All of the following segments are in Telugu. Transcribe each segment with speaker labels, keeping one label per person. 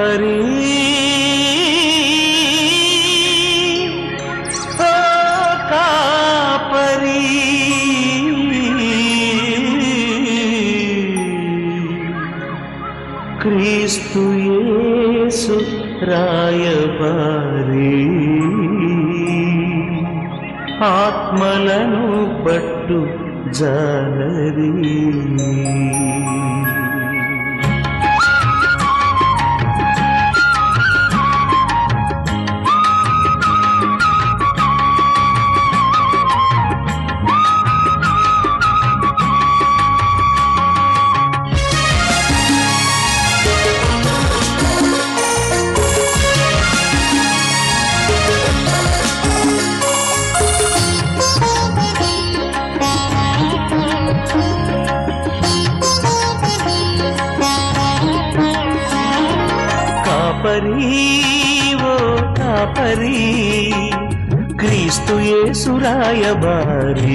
Speaker 1: కాపరి ఓ కాపరి క్రీస్తు యేసు రాయబారి ఆత్మలను పట్టు జాలరి కాపరి ఓ కాపరి క్రీస్తు యేసురాయబారి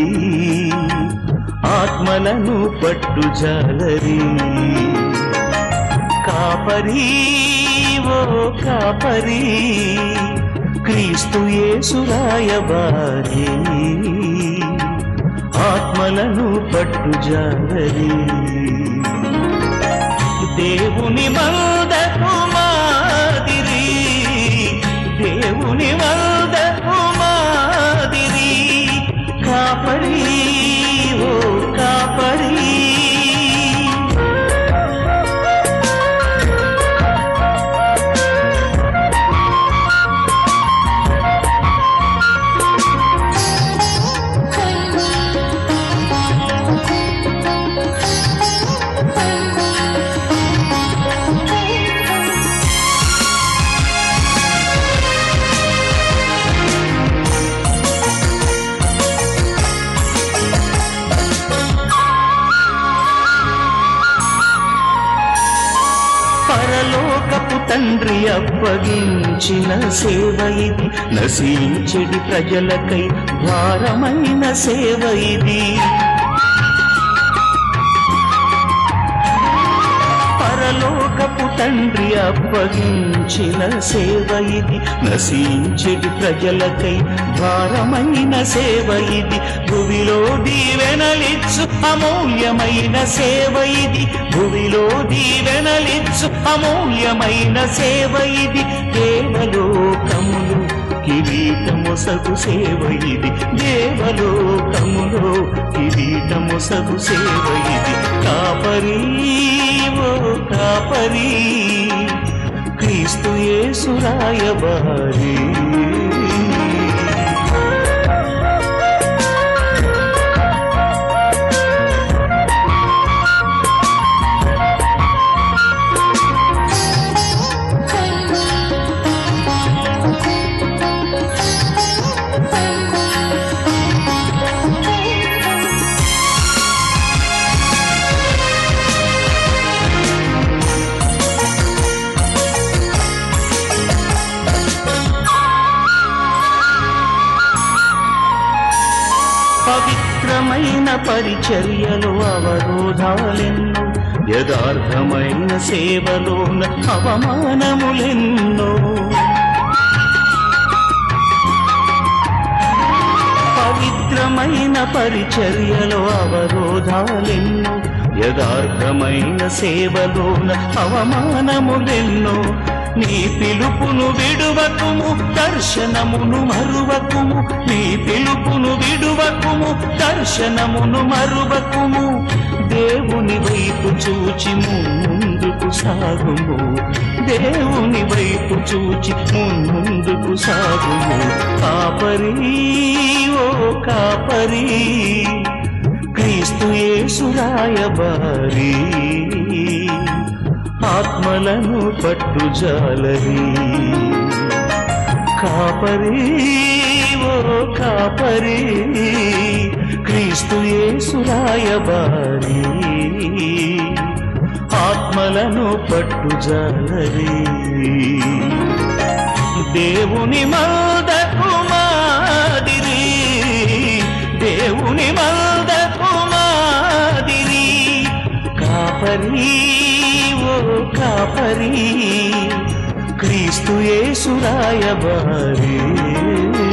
Speaker 1: ఆత్మలను పట్టు జాలరి కాపరి ఓ కాపరి క్రీస్తు యేసురాయబారి ఆత్మలను పట్టు జాలరి దేవుని మందకు మాదిరి దేవుని మందకు మాదిరి కాపరి ఓ కాపరి పరలోకపు తండ్రి అప్పగించిన సేవ ఇది నశించెడి ప్రజలకై భారమైన సేవ ఇది పరలోకపు తండ్రి అప్పగించిన సేవ ఇది నశించెడి ప్రజలకై భారమైన సేవ ఇది భువిలో దీవెనలిచ్చు అమూల్యమైన సేవ ఇది భువిలో దీవెనలిచ్చు అమూల్యమైన సేవ ఇది దేవలోకములు కిరీటము సగు సేవ ఇది దేవలోకములో కిరీటము సగు సేవ ఇది కాపరి ఓ కాపరి క్రీస్తు యేసురాయబారి పవిత్రమైన పరిచర్యలు అవరోధాలెన్నో యథార్థమైన సేవలోన అవమానములెన్నో పవిత్రమైన పరిచర్యలు అవరోధాలెన్నో యథార్థమైన సేవలోన అవమానములెన్నో నీ పిలుపును విడువకుము దర్శనమును మరువకుము నీ పిలుపును విడువకుము దర్శనమును మరువకుము దేవుని వైపు చూచి ముందుకు సాగుము దేవుని వైపు చూచి ముందుకు సాగుము కాపరి ఓ కాపరి క్రీస్తు యేసురాయబారి ఆత్మలను పట్టు జాలరి కాపరి ఓ కాపరి క్రీస్తు యేసురాయబారి ఆత్మలను పట్టు జాలరి దేవుని మదకు మాదిరి దేవుని మదకు మాదిరి కాపరి ఓ కాపరి క్రీస్తు యేసు రాయబారి